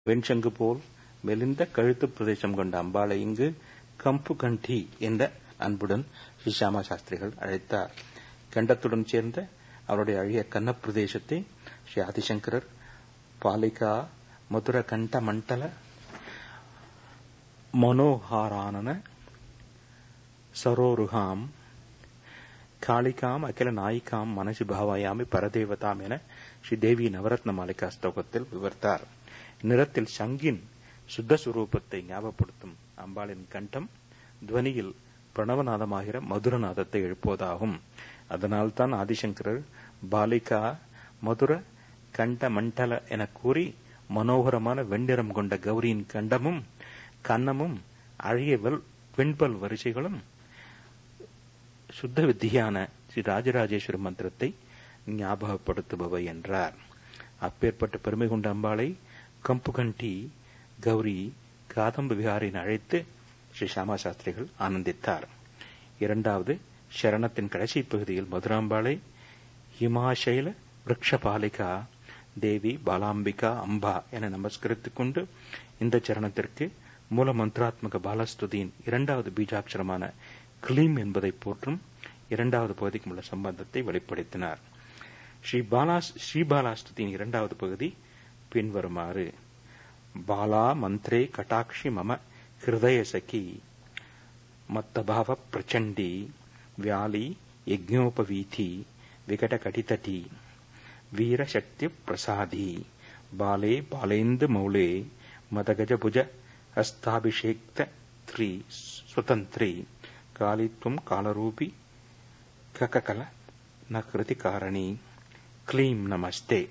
வெண்சங்கு போல் மெலிந்த கழுத்து பிரதேசம் கொண்ட அம்பாளை இங்கு கம்பு கண்டி என்ற அன்புடன் ஸ்ரீ சியாமா சாஸ்திரிகள் அழைத்தார் கண்டத்துடன் சேர்ந்த அவருடைய அழிய கன்ன பிரதேசத்தை ஸ்ரீ ஆதிசங்கரர் பாலிகா மதுர கண்ட மண்டல மனோஹாரானன சரோருகாம் காளிகாம் அகில நாயிகாம் மனசி பாவாயாமி பரதேவதாம் என ஸ்ரீ தேவி நவரத்ன மாலிகா ஸ்தோகத்தில் விவரித்தார் நிறத்தில் சங்கின் சுத்த சுரூபத்தை ஞாபகப்படுத்தும் அம்பாளின் கண்டம் துவனியில் பிரணவநாதமாகிற மதுரநாதத்தை எழுப்புவதாகும் அதனால்தான் ஆதிசங்கரர் பாலிகா மதுர கண்ட மண்டல என கூறி மனோகரமான வெண்ணிறம் கொண்ட கௌரியின் கண்டமும் கன்னமும் அழகிய வெண்பல் வரிசைகளும் சுத்த வித்தியான ஸ்ரீ ராஜராஜேஸ்வர மந்திரத்தை ஞாபகப்படுத்துபவை என்றார் அப்பேற்பட்ட பெருமை கொண்ட அம்பாளை கம்புகண்டி கௌரி காதம்ப விகாரின் அழைத்து ஸ்ரீ சாமா சாஸ்திரிகள் ஆனந்தித்தார் இரண்டாவது சரணத்தின் கடைசி பகுதியில் மதுராம்பாளை ஹிமாசைல விரக்ஷபாலிகா தேவி பாலாம்பிகா அம்பா என நமஸ்கரித்துக் கொண்டு இந்த சரணத்திற்கு மூல மந்திராத்மக பாலஸ்துதியின் இரண்டாவது பீஜாட்சரமான கிளீம் என்பதை போற்றும் இரண்டாவது பகுதிக்கும் உள்ள சம்பந்தத்தை வெளிப்படுத்தினார் ஸ்ரீ பாலா ஸ்ரீபாலாஸ்துதியின் இரண்டாவது பகுதி பின்வருமாறு பாலா மந்திரே கட்டாட்சி மம ஹிருதய சகி மத்தபாவ பிரச்சண்டி வியாலி யஜ்ஞோபவீதி விகட கடிதடி வீரசக்தி பிரசாதி பாலே பாலேந்து மௌலே மதகஜபுஜ ஹஸ்தாபிஷேக்த த்ரி சுதந்திரி காலித்வம் காலரூபி கககல நகிருதி காரணி கிளீம் நமஸ்தே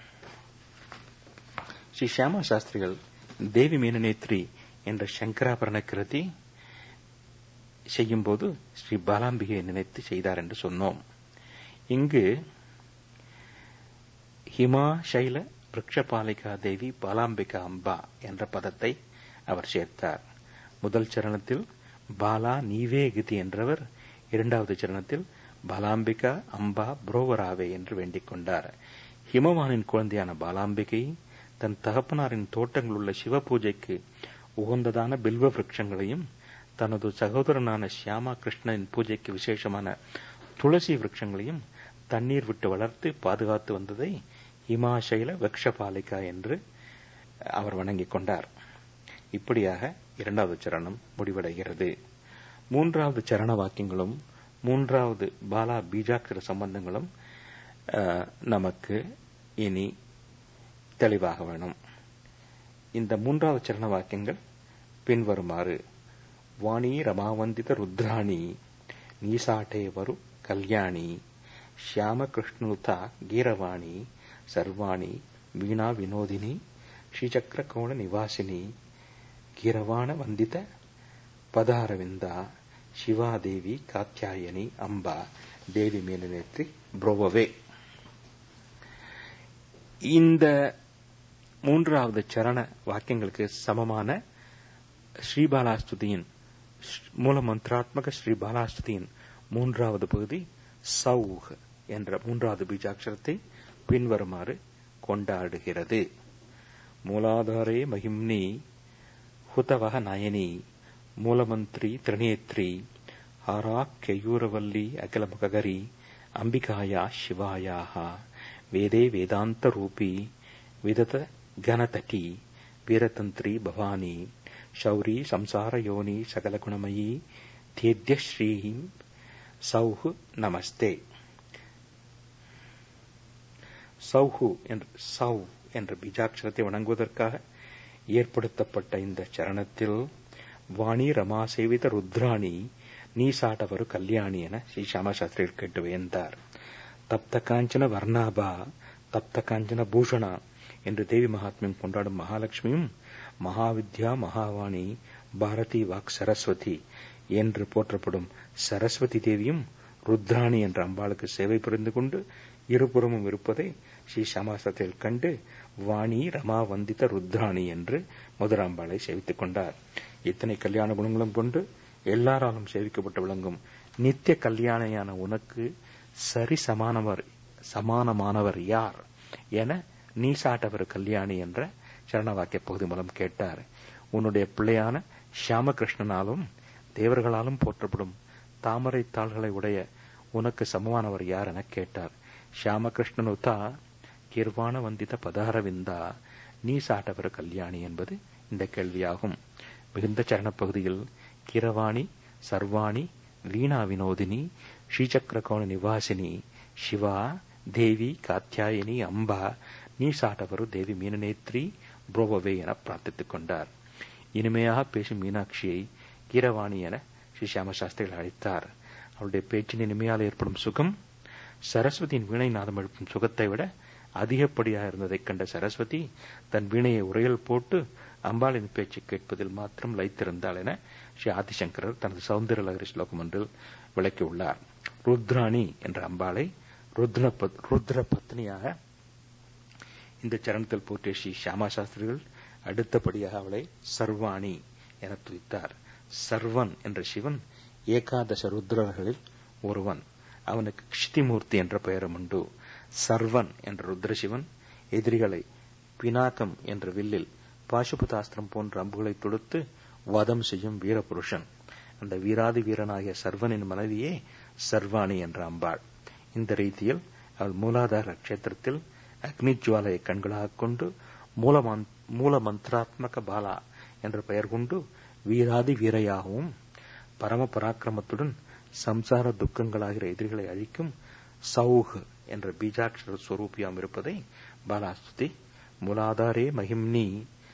ஸ்ரீ சியாமா சாஸ்திரிகள் தேவி மீனநேத்ரி என்ற சங்கராபரண கிருதி செய்யும்போது ஸ்ரீ பாலாம்பிகையை நினைத்து செய்தார் என்று சொன்னோம் இங்கு ஹிமா சைல விரக்ஷபாலிகா தேவி பாலாம்பிகா அம்பா என்ற பதத்தை அவர் சேர்த்தார் முதல் சரணத்தில் பாலா நீவே கதி என்றவர் இரண்டாவது சரணத்தில் பாலாம்பிகா அம்பா புரோவராவே என்று வேண்டிக் கொண்டார் ஹிமவானின் குழந்தையான பாலாம்பிகை தன் தகப்பனாரின் தோட்டங்கள் உள்ள சிவ பூஜைக்கு உகந்ததான பில்வ விரக்ஷங்களையும் தனது சகோதரனான சியாமா கிருஷ்ணனின் பூஜைக்கு விசேஷமான துளசி விரக்ஷங்களையும் தண்ணீர் விட்டு வளர்த்து பாதுகாத்து வந்ததை ஹிமாசைல வக்ஷபாலிகா என்று அவர் வணங்கிக் கொண்டார் இப்படியாக இரண்டாவது சரணம் முடிவடைகிறது மூன்றாவது சரண வாக்கியங்களும் மூன்றாவது பாலா பீஜாக்கிர சம்பந்தங்களும் நமக்கு இனி தெளிவாக வேணும் இந்த மூன்றாவது சரண வாக்கியங்கள் பின்வருமாறு வாணி ரமாவந்தித ருத்ராணி நீசாட்டே வரு கல்யாணி ಶ್ಯಾಮಕೃಷ್ಣನುತ ಗೀರವಾಣಿ ಸರ್ವಾಣಿ ವೀಣಾ ವಿನೋದಿನಿ ಶ್ರೀಚಕ್ರಕೋಣ ನಿವಾಸಿನಿ ಗೀರವಾಣ ವಂದಿತ ಪದಾರವಿಂದ ಶಿವಾದೇವಿ ಕಾತ್ಯಾಯನಿ ಅಂಬ தேவி மேலநேற்றி புரோவவே இந்த மூன்றாவது சரண வாக்கியங்களுக்கு சமமான ஸ்ரீபாலாஸ்துதியின் மூல மந்திராத்மக ஸ்ரீபாலாஸ்துதியின் மூன்றாவது பகுதி சௌஹ் என்ற மூன்றாவது பீஜாட்சரத்தை பின்வருமாறு கொண்டாடுகிறது மூலாதாரே மகிம்னி ஹுதவக நயனி மூலமந்திரி திரிநேத்ரி ஹாரா கெயூரவல்லி அகிலமுககரி அம்பிகாயா சிவாயாக வேதே வேதாந்த ரூபி விதத கனதட்டி வீரதந்திரி பவானி ಶೌರಿ ಸಂಸಾರ ಯೋನಿ ಸಕಲ ಗುಣಮಯಿ ತೇದ್ಯ ಶ್ರೀ சௌஹு நமஸ்தே சௌஹு என்ற சௌ என்ற பீஜாட்சரத்தை வணங்குவதற்காக ஏற்படுத்தப்பட்ட இந்த சரணத்தில் வாணி ரமா சேவித ருத்ராணி நீ சாட்டவரு கல்யாணி என ஸ்ரீ சாமசாஸ்திரிகள் கேட்டு வியந்தார் தப்த காஞ்சன வர்ணாபா தப்த காஞ்சன பூஷணா என்று தேவி மகாத்மியம் கொண்டாடும் மகாலட்சுமியும் மகாவித்யா மகாவாணி பாரதி வாக் சரஸ்வதி என்று போற்றப்படும் சரஸ்வதி தேவியும் ருத்ராணி என்ற அம்பாளுக்கு சேவை புரிந்து கொண்டு இருபுறமும் இருப்பதை ஸ்ரீ சமாசத்தில் கண்டு வாணி ரமா வந்தித ருத்ராணி என்று மதுராம்பாளை சேவித்துக் கொண்டார் இத்தனை கல்யாண குணங்களும் கொண்டு எல்லாராலும் சேவிக்கப்பட்டு விளங்கும் நித்திய கல்யாணையான உனக்கு சரி சமானவர் சமானமானவர் யார் என நீ சாட்டவர் கல்யாணி என்ற சரண வாக்கிய பகுதி மூலம் கேட்டார் உன்னுடைய பிள்ளையான ஷியாமகிருஷ்ணனாலும் தேவர்களாலும் போற்றப்படும் தாமரை தாள்களை உடைய உனக்கு சமமானவர் யார் என கேட்டார் ஷியாமகிருஷ்ணனுதா கிர்வாண வந்தித பதாரவிந்தா நீ சாட்டவர் கல்யாணி என்பது இந்த கேள்வியாகும் மிகுந்த சரண பகுதியில் கிரவாணி சர்வாணி வீணா வினோதினி ஸ்ரீசக்கரகோண நிவாசினி சிவா தேவி காத்தியாயினி அம்பா நீ சாட்டவரு தேவி மீனநேத்ரி புரோபவே என பிரார்த்தித்துக் கொண்டார் இனிமையாக பேசும் மீனாட்சியை கீரவாணி என ஸ்ரீ சியாம சாஸ்திரிகள் அழைத்தார் அவளுடைய பேச்சின் இனிமையால் ஏற்படும் சுகம் சரஸ்வதியின் வீணை நாதம் எழுப்பும் சுகத்தை விட அதிகப்படியாக இருந்ததைக் கண்ட சரஸ்வதி தன் வீணையை உரையில் போட்டு அம்பாளின் பேச்சு கேட்பதில் மாத்திரம் லைத்திருந்தாள் என ஸ்ரீ ஆதிசங்கரர் தனது சௌந்தர லகரி ஸ்லோகம் ஒன்றில் விளக்கியுள்ளார் ருத்ராணி என்ற அம்பாளை ருத்ர ருத்ர பத்னியாக இந்த சரணத்தில் போற்றிய ஸ்ரீ ஷியாமா சாஸ்திரிகள் அடுத்தபடியாக அவளை சர்வாணி என துதித்தார் சர்வன் என்ற சிவன் ஏகாதச ருத்ரர்களில் ஒருவன் அவனுக்கு கிருஷ்டிமூர்த்தி என்ற பெயரும் உண்டு சர்வன் என்ற ருத்ரசிவன் எதிரிகளை பினாக்கம் என்ற வில்லில் பாசுபதாஸ்திரம் போன்ற அம்புகளை தொடுத்து வதம் செய்யும் வீரபுருஷன் அந்த வீராதி வீரனாகிய சர்வனின் மனைவியே சர்வாணி என்ற அம்பாள் இந்த ரீதியில் அவள் மூலாதார கஷேத்திரத்தில் அக்னி ஜுவாலையை கண்களாக கொண்டு மூல மந்திராத்மக பாலா என்ற பெயர் கொண்டு வீராதி வீரையாகவும் பரம பராக்கிரமத்துடன் சம்சார துக்கங்களாகிற எதிரிகளை அழிக்கும் சௌஹ் என்ற பீஜாட்சர ஸ்வரூபியாம் இருப்பதை பாலாஸ்துதி மூலாதாரே மகிம்னி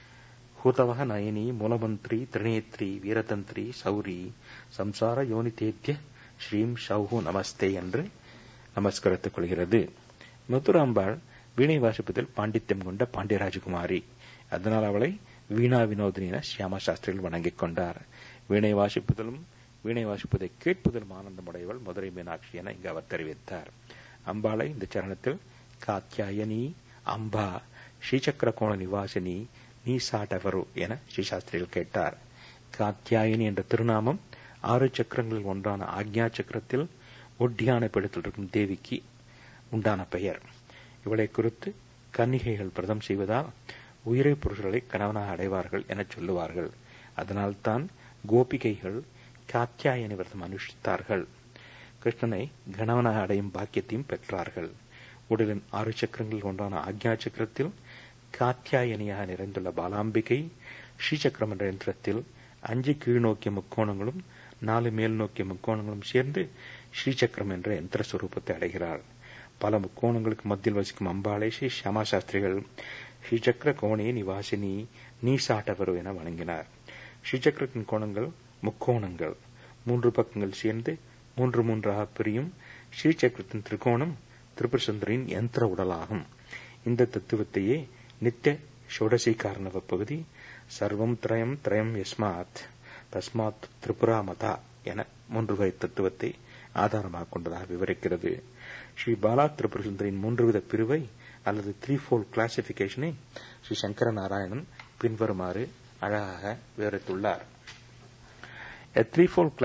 ஹூதவக நயனி மூலமந்திரி திரிநேத்ரி வீரதந்திரி சௌரி சம்சார யோனிதேத்திய ஸ்ரீம் ஷௌஹு நமஸ்தே என்று நமஸ்கரித்துக் கொள்கிறது மதுராம்பாள் வீணை வாசிப்பதில் பாண்டித்யம் கொண்ட பாண்டியராஜகுமாரி அதனால் அவளை வீணா வினோதினி என சியாமா சாஸ்திரிகள் வணங்கிக் கொண்டார் வீணை வாசிப்பதிலும் வீணை வாசிப்பதை கேட்பதிலும் ஆனந்தமுடையவள் மதுரை மீனாட்சி என இங்கு அவர் தெரிவித்தார் அம்பாளை இந்த சரணத்தில் காத்தியாயனி அம்பா ஸ்ரீசக்கர கோண நிவாசினி நீ சாட்டவரு என ஸ்ரீசாஸ்திரிகள் கேட்டார் காத்தியாயினி என்ற திருநாமம் ஆறு சக்கரங்களில் ஒன்றான ஆக்ஞா சக்கரத்தில் ஒட்டியான பீடத்தில் இருக்கும் தேவிக்கு உண்டான பெயர் இவளை குறித்து கன்னிகைகள் பிரதம் செய்வதால் உயிரை புருஷர்களை கணவனாக அடைவார்கள் என சொல்லுவார்கள் அதனால்தான் கோபிகைகள் காத்தியாயனி விரதம் அனுஷ்டித்தார்கள் கிருஷ்ணனை கணவனாக அடையும் பாக்கியத்தையும் பெற்றார்கள் உடலின் ஆறு சக்கரங்களில் ஒன்றான ஆக்ஞா சக்கரத்தில் காத்தியாயனியாக நிறைந்துள்ள பாலாம்பிகை ஸ்ரீசக்கரம் என்ற யந்திரத்தில் அஞ்சு கீழ் நோக்கிய முக்கோணங்களும் நாலு மேல் நோக்கிய முக்கோணங்களும் சேர்ந்து ஸ்ரீசக்கரம் என்ற யந்திர சுரூபத்தை அடைகிறாள் பல முக்கோணங்களுக்கு மத்தியில் வசிக்கும் அம்பாளை ஸ்ரீ ஷியாமா சாஸ்திரிகள் ஸ்ரீசக்கர கோணே நிவாசினி நீ சாட்டவரு என வணங்கினார் ஸ்ரீசக்கரத்தின் கோணங்கள் முக்கோணங்கள் மூன்று பக்கங்கள் சேர்ந்து மூன்று மூன்றாக பிரியும் ஸ்ரீசக்கரத்தின் திரிகோணம் திரிபுர சுந்தரின் யந்திர உடலாகும் இந்த தத்துவத்தையே நித்திய ஷோடசி காரணவ பகுதி சர்வம் திரயம் திரயம் யஸ்மாத் தஸ்மாத் திரிபுரா மதா என மூன்று வகை தத்துவத்தை ஆதாரமாக கொண்டதாக விவரிக்கிறது ஸ்ரீ பாலா திரிபுர சுந்தரின் மூன்று வித பிரிவை அல்லது த்ரீ ஃபோல் கிளாசிபிகேஷனை ஸ்ரீ சங்கர நாராயணன் பின்வருமாறு அழகாக விவரித்துள்ளார் A threefold